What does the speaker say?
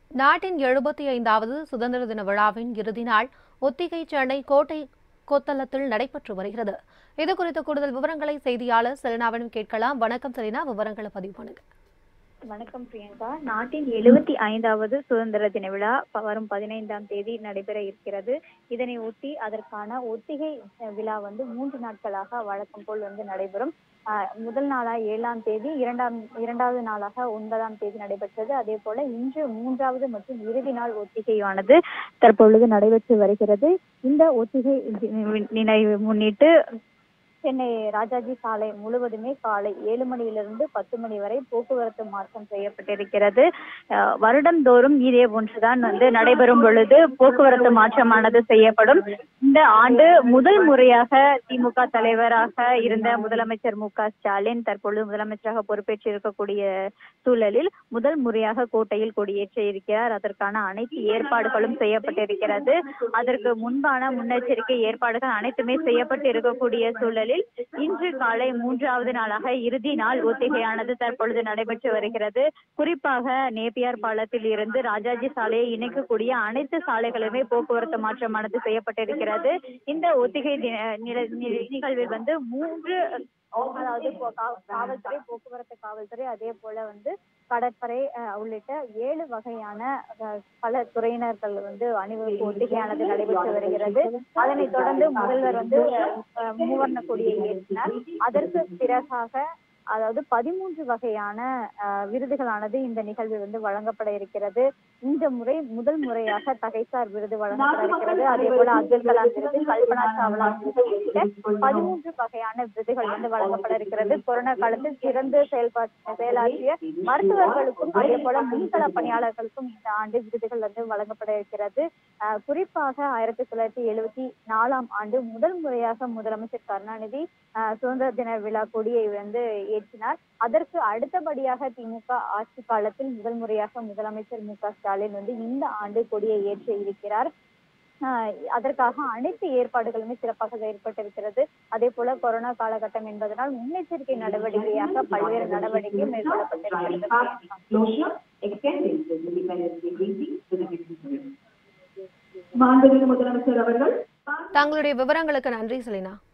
நாட்டின் எழுபத்தி ஐந்தாவது சுதந்திர தின விழாவின் இறுதி நாள் ஒத்திகை சென்னை கோட்டை கொத்தளத்தில் நடைபெற்று வருகிறது இது குறித்த கூடுதல் விவரங்களை செய்தியாளர் செலினாவிடம் கேட்கலாம் வணக்கம் செலினா விவரங்களை பதிவு பண்ணுங்க வணக்கம் பிரியங்கா நாட்டின் எழுபத்தி ஐந்தாவது சுதந்திர தின விழா ப- வரும் பதினைந்தாம் தேதி நடைபெற இருக்கிறது இதனை ஒட்டி அதற்கான ஒத்திகை அஹ், விழா வந்து மூன்று நாட்களாக வழக்கம் போல் வந்து நடைபெறும் ஆஹ், முதல் நாளா ஏழாம் தேதி இரண்டாம் இரண்டாவது நாளாக ஒன்பதாம் தேதி நடைபெற்றது அதே போல இன்று மூன்றாவது மற்றும் இறுதி நாள் ஒத்திகையானது தற்பொழுது நடைபெற்று வருகிறது இந்த ஒத்திகை தி- நினைவு முன்னிட்டு சென்னை ராஜாஜி சாலை முழுவதுமே காலை ஏழு மணியிலிருந்து பத்து மணி வரை போக்குவரத்து மாற்றம் செய்யப்பட்டிருக்கிறது அஹ் வருடந்தோறும் இதே போன்றுதான் வந்து நடைபெறும் பொழுது போக்குவரத்து மாற்றமானது செய்யப்படும் இந்த ஆண்டு முதல் முறையாக திமுக தலைவராக இருந்த முதலமைச்சர் மு க ஸ்டாலின் தற்பொழுது முதலமைச்சராக பொறுப்பேற்று இருக்கக்கூடிய சூழலில் முதல் முறையாக கோட்டையில் கொடியேற்ற இருக்கிறார் அதற்கான அனைத்து ஏற்பாடுகளும் செய்யப்பட்டிருக்கிறது அதற்கு முன்பான முன்னெச்சரிக்கை ஏற்பாடுகள் அனைத்துமே செய்யப்பட்டு இருக்கக்கூடிய சூழலில் இன்று காலை மூன்றாவது நாளாக இறுதி நாள் ஒத்திகையானது தற்பொழுது நடைபெற்று வருகிறது குறிப்பாக நேப்பியார் பாலத்தில் இருந்து ராஜாஜி சாலையை இணைக்கக்கூடிய அனைத்து சாலைகளுமே போக்குவரத்து மாற்றமானது செய்யப்பட்டிருக்கிறது இந்த ஒத்திகை தி- நில- நி- நிகழ்வில் வந்து மூன்று அதாவது போ- கா- காவல்துறை போக்குவரத்து காவல்துறை அதே போல வந்து கடற்படை அஹ், உள்ளிட்ட ஏழு வகையான அஹ், பல துறையினர்கள் வந்து அணிவகுப்பு ஒத்திகையானது நடைபெற்று வருகிறது அதனைத் தொடர்ந்து முதல்வர் வந்து அஹ், மூவர்ண கொடியை ஏற்றினார் அதற்கு பிறகாக அதாவது பதிமூன்று வகையான அஹ், விருதுகளானது இந்த நிகழ்வில் வந்து வழங்கப்பட இருக்கிறது இந்த முறை முதல் முறையாக தகைசார் விருது வழங்கப்பட இருக்கிறது அதே போல அப்துல் கலாம் விருது கல்பனா சாவ்லா விருது உள்ளிட்ட பதிமூன்று வகையான விருதுகள் வந்து வழங்கப்பட இருக்கிறது கொரோனா காலத்தில் சிறந்து செயல்பாட்டு செயலாற்றிய மருத்துவர்களுக்கும் அதே போல முன்கள பணியாளர்களுக்கும் இந்த ஆண்டு விருதுகள் வந்து வழங்கப்பட இருக்கிறது அஹ் குறிப்பாக ஆயிரத்தி தொள்ளாயிரத்தி எழுபத்தி நாலாம் ஆண்டு முதல் முறையாக முதலமைச்சர் கருணாநிதி அஹ் சுதந்திர தின விழா கொடியை வந்து ஏற்றினார் அதற்கு அடுத்தபடியாக திமுக ஆட்சி காலத்தில் முதல் முறையாக முதலமைச்சர் மு க ஸ்டாலின் வந்து இந்த ஆண்டு கொடியை ஏற்ற இருக்கிறார் ஆஹ் அதற்காக அனைத்து ஏற்பாடுகளுமே சிறப்பாக ஏற்பட்டிருக்கிறது அதே போல கொரோனா காலகட்டம் என்பதனால் முன்னெச்சரிக்கை நடவடிக்கையாக பல்வேறு நடவடிக்கை மேற்கொள்ளப்பட்டிருக்கிறது closure extending the Independence Day greeting to the citizens. மாண்புமிகு முதலமைச்சர் அவர்கள் தங்களுடைய விவரங்களுக்கு நன்றி செலினா